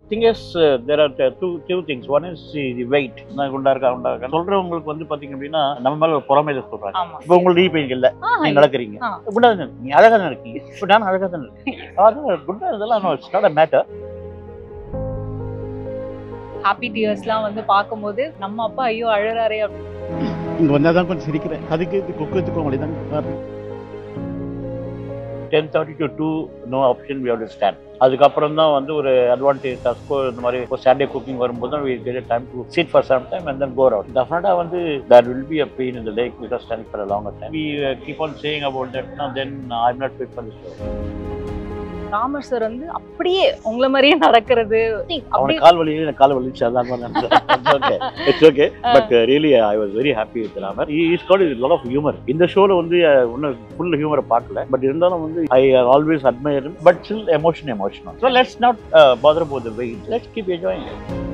Thing is there are two two things one is the weight நான் குண்டா இருக்கா குண்டா இருக்கா சொல்றவங்களுக்கு வந்து பாத்தீங்க அப்படின்னா நம்ம மேல ஒரு பொறாமையில சொல்றாங்க ஆமா இப்போ உங்களுக்கு நீ பெயின் இல்ல ஆ, நீங்க நடக்கிறீங்க ஆ. குண்டா தானே இருக்கீங்க. நீ அழகா தானே இருக்கீங்க இப்போ நான் அழகா தானே இருக்கேன் அதான் குண்டா இதெல்லாம் it's not a matter happy டியர்ஸ்லாம் வந்து பார்க்கும்போது நம்ம அப்பா ஐயோ அழறாரே அப்படி இங்க வந்தாதான் தான் கொஞ்சம் சிரிக்கிறேன் அதுக்கு இது கொக்கு வச்சுக்கோங்களே தான் காரணம் ten thirty to two no option we have to stand அதுக்கப்புறம் தான் வந்து ஒரு அட்வான்டேஜ் டஸ்கோ இந்த மாதிரி ஒரு சாட்டர்டே குக்கிங் வரும்போது தான் we get time to sit for some time and then core out டெஃபினட்டாக வந்து that will be a pain in the leg because standing for a longer time we keep on saying about that then I am not fit for this Ramar sir வந்து அப்படியே உங்களை மாதிரியே நடக்கிறது அப்படியே அவனுக்கு கால் வலி எனக்கு கால் வலிச்சு அதான் okay it's okay but really I was very happy with Ramar is got is lot of humour இந்த ஷோல வந்து ஒன்றும் ஃபுல் ஹியூமரை பார்க்கல பட் இருந்தாலும் வந்து I always admire but still emotion emotional so let's not bother both weight let's keep enjoying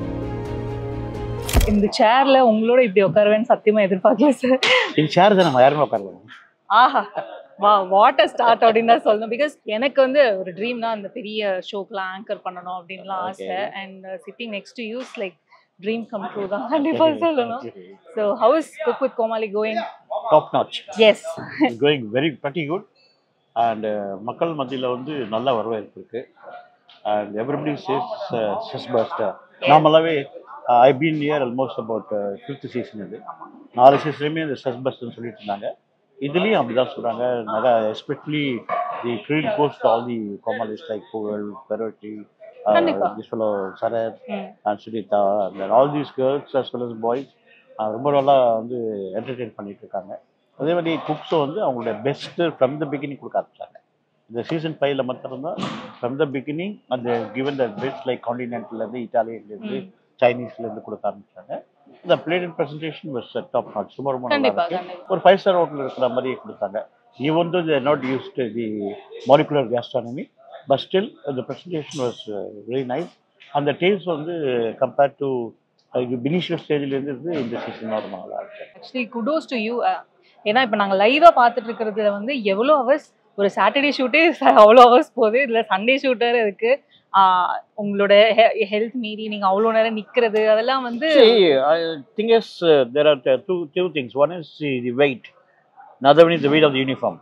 இந்த சேர்ல உங்களோட இப்படி உட்காருவேன்னு சத்தியமா எதிர்பார்க்கல சார் இந்த சேர் தான் நம்ம யாருமே உட்காரலாம் ஆஹா வா வாட்டர் ஸ்டார்ட் அப்படின்னு தான் சொல்லணும் பிகாஸ் எனக்கு வந்து ஒரு ட்ரீம்னா அந்த பெரிய ஷோக்கெலாம் ஆங்கர் பண்ணணும் அப்படின்லாம் ஆசை Okay. And sitting next to use like dream come true தான் கண்டிப்பாக சொல்லணும் so how's cook with Comali going top notch yes going very pretty good and மக்கள் மத்தியில் வந்து நல்ல வரவேற்பு இருக்கு அண்ட் எவ்ரிபடி சேஸ் செஸ் பஸ்டர் நார்மலாகவே I been here almost about fifth season இது நாலு சீசன்லையுமே இந்த செஸ் பஸ்ட்னு சொல்லிட்டு இருந்தாங்க இதுலேயும் அப்படி தான் சொல்கிறாங்க நிறையா especially the green ghost all the Comalis like Pugazh பெரோட்டி கண்டிப்பா. திஸ்வலோ சரத் ம். And Sunitha and all these girls as well as boys ரொம்ப நல்லா வந்து என்டர்டெயின் பண்ணிட்டு இருக்காங்க அதே மாதிரி குக்ஸும் வந்து அவங்களோட பெஸ்ட்டு ஃப்ரம் த பிகினிங் கொடுக்க ஆரம்பிச்சாங்க இந்த சீசன் ஃபைவ்ல மட்டும்தான் ஃப்ரம் த பிகினிங் அந்த கிவன் த பெஸ்ட் லைக் காண்டினென்ட்லேருந்து இட்டாலியன்லேருந்து ம். சைனீஸ்லேருந்து கொடுக்க ஆரம்பிச்சாங்க இந்த plate and presentation was top notch ரொம்ப ரொம்ப நல்லா கண்டிப்பா இருக்கு கண்டிப்பா ஒரு ஃபைவ் ஸ்டார் ஹோட்டல் இருக்கிற மாதிரி கொடுத்தாங்க even though they're not used to the molecular gastronomy but still the presentation was very nice அந்த டேஸ்ட் வந்து கம்பேர்ட் டு இனிஷியல் ஸ்டேஜ்லேருந்து இருந்து இந்த சீசன் ரொம்ப நல்லா இருக்கு ஆக்சுவலி குடோஸ் டு யூ ஏன்னா இப்போ நாங்கள் லைவாக பார்த்துட்டு இருக்கிறதுல வந்து எவ்வளோ ஹவர்ஸ் ஒரு சாட்டர்டே ஷூட்டே அவ்வளோ ஹவர்ஸ் போகுது இதில் சண்டே ஷூட்டர் இருக்கு ஆஹ் உங்களோட ஹெல்த் மீறி நீங்கள் அவ்வளோ நேரம் நிற்கிறது அதெல்லாம் வந்து See, I think is uh, there are uh, two two things. One is the, the weight. Another one is the weight of the uniform.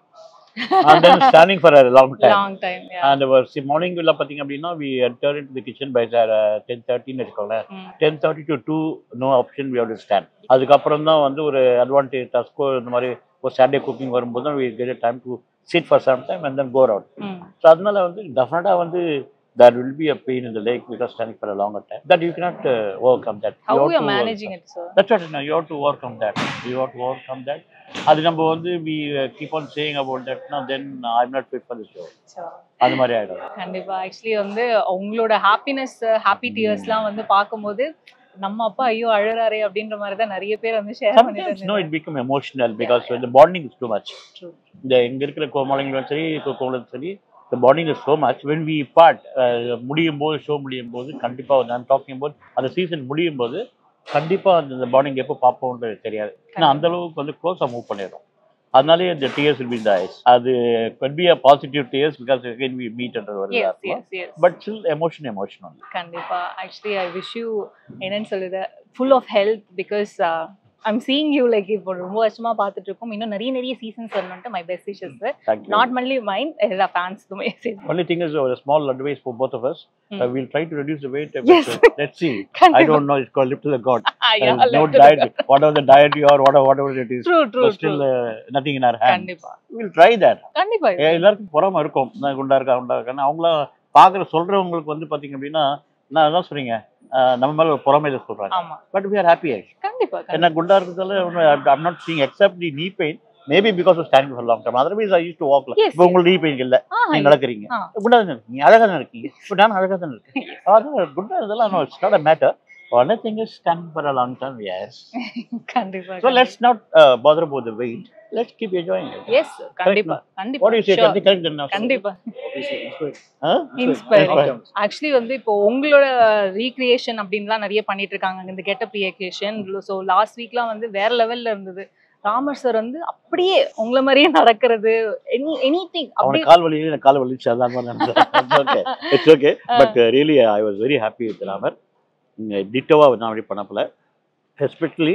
and then standing for a long time. Long time And our see, morning will பார்த்தீங்க அப்படின்னா we enter into the kitchen by ten தேர்ட்டின்னு வச்சுக்கோங்களேன் ten thirty to two no option we have to stand அதுக்கப்புறம் தான் வந்து ஒரு advantage டஸ்கோ இந்த மாதிரி ஒரு சாட்டர்டே குக்கிங் வரும்போது தான் we get time to sit for some time and then core out so அதனால வந்து டெஃபினட்டாக வந்து that will be a pain in the leg because standing for a longer time that you cannot uh, overcome that You how have you to, uh, managing it sir That's what you have to overcome that. You have to overcome that. அது நம்ம வந்து we uh, keep on saying about that now then I'm not fit for the show. அது மாதிரி ஆயிடும் கண்டிப்பா actually வந்து உங்களோட happiness happy டியர்ஸ்லாம் வந்து பார்க்கும்போது நம்ம அப்பா ஐயோ அழறாரே அப்படின்ற மாதிரி தான் நிறைய பேர் வந்து ஷேர் பண்ணிட்டு Sometimes no, இருந்தாங்க it become emotional because when the bonding is too much. True. இந்த இங்க இருக்கிற கோமாளிங்களும் சரி கோமாளும் சரி the bonding is so much when we part uh, முடியும் போது ஷோ முடியும் போது கண்டிப்பா நான் டாக்கிங் போது அந்த சீசன் முடியும் போது கண்டிப்பா அந்த பாண்டிங் எப்போ பார்ப்போம்ன்றது தெரியாது ஏன்னா அந்த அளவுக்கு வந்து க்ளோஸா மூவ் பண்ணிடும் அதனாலே இந்த this will be in the eyes அது could be a positive tears because again we meet under ஒரு yes yes yes but still emotion emotional கண்டிப்பா ஆக்சுவலி ஐ விஷ் யூ என்னன்னு சொல்லுது full of health because I'm seeing you like இப்போ ரொம்ப வருஷமா பார்த்துட்டு இருக்கோம் இன்னும் நிறைய நிறைய சீசன்ஸ் வரணும்ட்டு my best wishes thank you not mainly mind எல்லா ஃபேன்ஸ்க்குமே Only thing is a small advice for both of us. Hmm. Uh, we'll try to reduce the weight. Yes. But, uh, let's see. I don't know. It's called live to the God. Uh, no diet. Whatever the diet you are, whatever, whatever it is, true true but still uh, nothing in our hand. கண்டிப்பா We'll try that. கண்டிப்பா ஏ, எல்லாருக்கும் பொறாம இருக்கும் நான் குண்டா இருக்கா குண்டா இருக்கான்னு அவங்கள பாக்குற சொல்றவங்களுக்கு வந்து பாத்தீங்க அப்படின்னா நான் என்ன சொல்றீங்க அஹ், நம்ம மேல ஒரு பொறாமையில சொல்றாங்க ஆமா பட் we are happy கண்டிப்பா கண்டிப்பா என்ன குண்டா இருக்கிறதால I'm not seeing except the knee pain maybe because of standing for a long time otherwise I used to walk Yes, இப்போ உங்களுக்கு knee pain இல்ல ஆ, நீங்க நடக்கிறீங்க ஆ. குண்டா தானே இருக்கீங்க அழகா தானே இருக்கீங்க இப்போ நான் அழகா தானே இருக்கேன் அதான் குண்டா இதெல்லாம் no it's not a matter one thing is standing for a long time yes கண்டிப்பா so let's not uh, bother about the weight let's keep enjoying it yes கண்டிப்பா கண்டிப்பா what do you say Sure. Karthik? correct then now? கண்டிப்பா Huh? Inspire Inspire. Actually வந்து இப்போ உங்களோட recreation அப்படின்லாம் நிறைய பண்ணிட்டு இருக்காங்க இந்த கெட்டப் ரீக்ரியேஷன் ஸோ லாஸ்ட் வீக்லாம் வந்து வேற லெவல்ல இருந்தது ராமர் சார் வந்து அப்படியே உங்களை மாதிரியே நடக்கிறது எனி எனி திங் அவனை அப்படியே கால் வலி எனக்கு கால் வலிச்சு அதான் okay it's okay but really I was very happy with Ramar டிட்டோவாக நான் அப்படி பண்ணப்பல எஸ்பெஷலி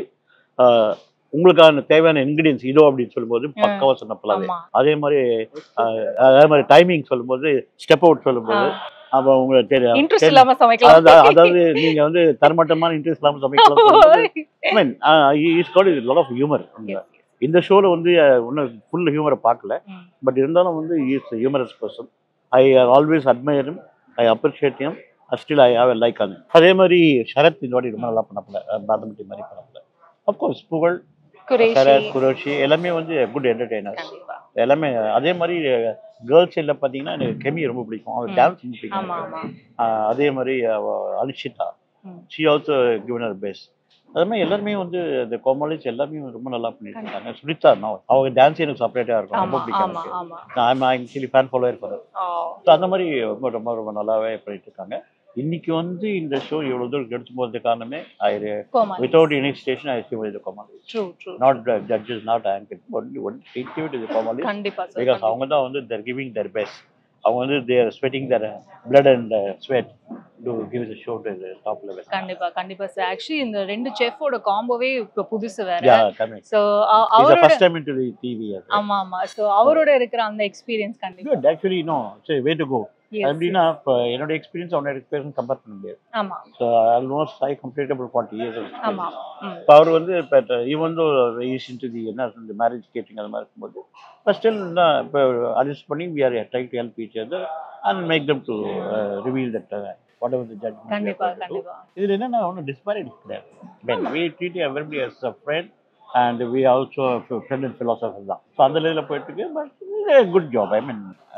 உங்களுக்கான தேவையான இன்கிரீடியன்ஸ் இதோ அப்படின்னு சொல்லும்போது பக்காவாக சொன்னப்பல ஆமா அதே மாதிரி அஹ், அதே மாதிரி டைமிங் சொல்லும்போது ஸ்டெப் அவுட் சொல்லும்போது அப்போ உங்களுக்கு தெரியும் இன்ட்ரெஸ்ட் இல்லாம சமைக்கலாம் அதாவது அதாவது நீங்க வந்து தரமட்டமான இன்ட்ரெஸ்ட் இல்லாமல் சமைக்கலாம் is God is lot of humour Yes, இந்த ஷோல வந்து அஹ், இன்னும் ஃபுல் ஹியூமரை பார்க்கல ம். பட் இருந்தாலும் வந்து is humorous person I always admire I appreciate him still I have like அது அதே மாதிரி சரத் இந்த வாட்டி ரொம்ப நல்லா பண்ணப்பல பாதமட்டி மாதிரி பண்ணப்பல அப்கோர்ஸ் புகழ் குரேஷி சரத் குரோஷி எல்லாமே வந்து குட் என்டர்டெய்னர்ஸ் கண்டிப்பா எல்லாமே அதே மாதிரி கேர்ள்ஸ் சைடில் பார்த்தீங்கன்னா எனக்கு கெமி ரொம்ப பிடிக்கும் அவர் ம். டான்ஸ் ரொம்ப பிடிக்கும் ஆமா எனக்கு. ஆமா ஆஹ் அதே மாதிரி அவ அனுஷிதா ம். She also given our best அது மாதிரி எல்லாருமே வந்து இந்த கோமாளிஸ் எல்லாமே ரொம்ப நல்லா பண்ணிட்டு இருக்காங்க சுனிதா நான் அவங்க டான்ஸ் எனக்கு செப்பரேட்டாக இருக்கும் ரொம்ப ஆமா பிடிக்கும் ஆமா எனக்கு ஆமா நான் ஆக்சுவலி ஃபேன் ஃபாலோவர் ஃபார் ஓ, ஸோ அந்த மாதிரி ரொம்ப ரொம்ப ரொம்ப நல்லாவே பண்ணிட்டு இருக்காங்க இன்னைக்கு வந்து இந்த ஷோ இவ்வளோ தூரம் எடுத்து போகிறது காரணமே ஐ கோமாளி without any station I see இது கோமாளி true true not judges not anchor only one it இது கோமாளி கண்டிப்பா சார் பிகாஸ் அவங்க தான் வந்து தேர் கிவிங் தேர் பெஸ்ட் அவங்க வந்து their sweating their blood and sweat to give the show to top level கண்டிப்பா கண்டிப்பா சார் ஆக்சுவலி இந்த ரெண்டு செஃபோட காம்போவே இப்ப புதுசு வேற யா கமிங் சோ இஸ் அவரோட first time into the TV அது ஆமா ஆமா சோ அவரோட இருக்கிற அந்த எக்ஸ்பீரியன்ஸ் கண்டிப்பா குட் ஆக்சுவலி நோ சரி வே டு கோ Yes, அப்படின்னா இப்போ என்னோட எக்ஸ்பீரியன்ஸ் அவனோட எக்ஸ்பீரியன்ஸ் கம்பேர் பண்ண முடியாது ஆமா so almost I completable forty years ஆமா ம் இப்போ அவர் வந்து இப்போ even though is into the என்ன இந்த மேரேஜ் கேட்டிங் அது மாதிரி இருக்கும்போது இப்போ ஸ்டில் இப்போ அட்ஜஸ்ட் பண்ணி we are try to help each other and make them to reveal that whatever the judge கண்டிப்பா கண்டிப்பா இதில் என்னென்ன ஒன்றும் டிஸ்பாரிட்டி கிடையாது பென் we treat everybody as a friend and we also friend and philosopher தான் so அந்த லெவலில் போயிட்டு இருக்கு but good job I mean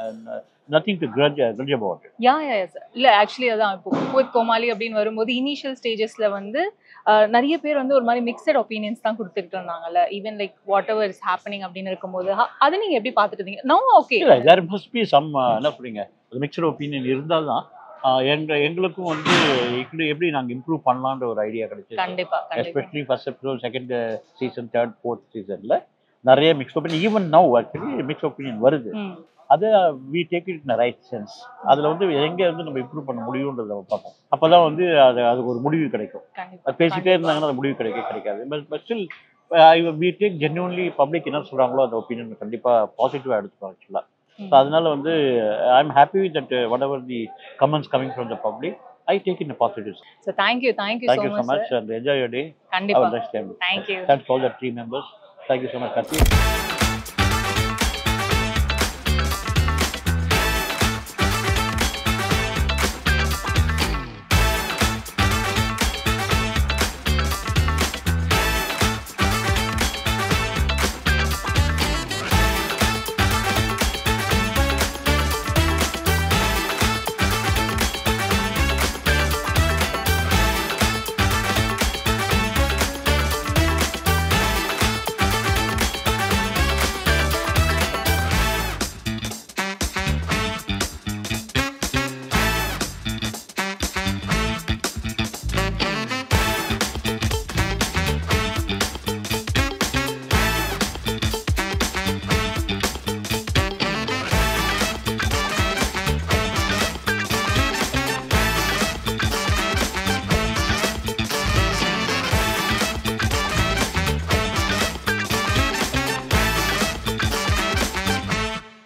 nothing to grudge grudge about yeah yeah sir இல்ல ஆக்சுவலி அதான் இப்போ குக் கோமாளி அப்படின்னு வரும்போது இனிஷியல் ஸ்டேஜஸ்ல வந்து அஹ், நிறைய பேர் வந்து ஒரு மாதிரி மிக்சட் ஒப்பீனியன்ஸ் தான் கொடுத்துட்டு இருந்தாங்கல்ல even like whatever is happening அப்படின்னு இருக்கும்போது அ- அதை நீங்க எப்படி பார்த்துட்டு இருந்தீங்க நோ ஓகே இல்லை தேர் மஸ்ட் பி சம் என்ன சொல்றீங்க மிக்சர் ஒப்பீனியன் இருந்தால் தான் எங்க எங்களுக்கும் வந்து இப்படி எப்படி நாங்கள் இம்ப்ரூவ் பண்ணலான்ற ஒரு ஐடியா கிடைச்சிது கண்டிப்பா கண்டிப்பா especially first episode second season third fourth சீசனில் நிறைய mix opinion even now actually mix opinion வருது ம் அதை we take it in right sense அதில் வந்து எங்கே வந்து நம்ம இம்ப்ரூவ் பண்ண முடியுன்றதை நம்ம பார்ப்போம் அப்போ தான் வந்து அது அதுக்கு ஒரு முடிவு கிடைக்கும் கண்டிப்பா அது பேசிட்டே இருந்தாங்கன்னா அது முடிவு கிடைக்க கிடைக்காது but but still we take genuinely public என்ன சொல்கிறாங்களோ அந்த ஒப்பீனியன் கண்டிப்பாக பாசிட்டிவாக எடுத்துக்கோம் ஆக்சுவலாக ஸோ அதனால வந்து I am happy that whatever the comments coming from the public I take in positives so thank you thank you thank so you so much much and enjoy your day கண்டிப்பா அவர் next time thank you thanks all the three members thank you so much கத்தி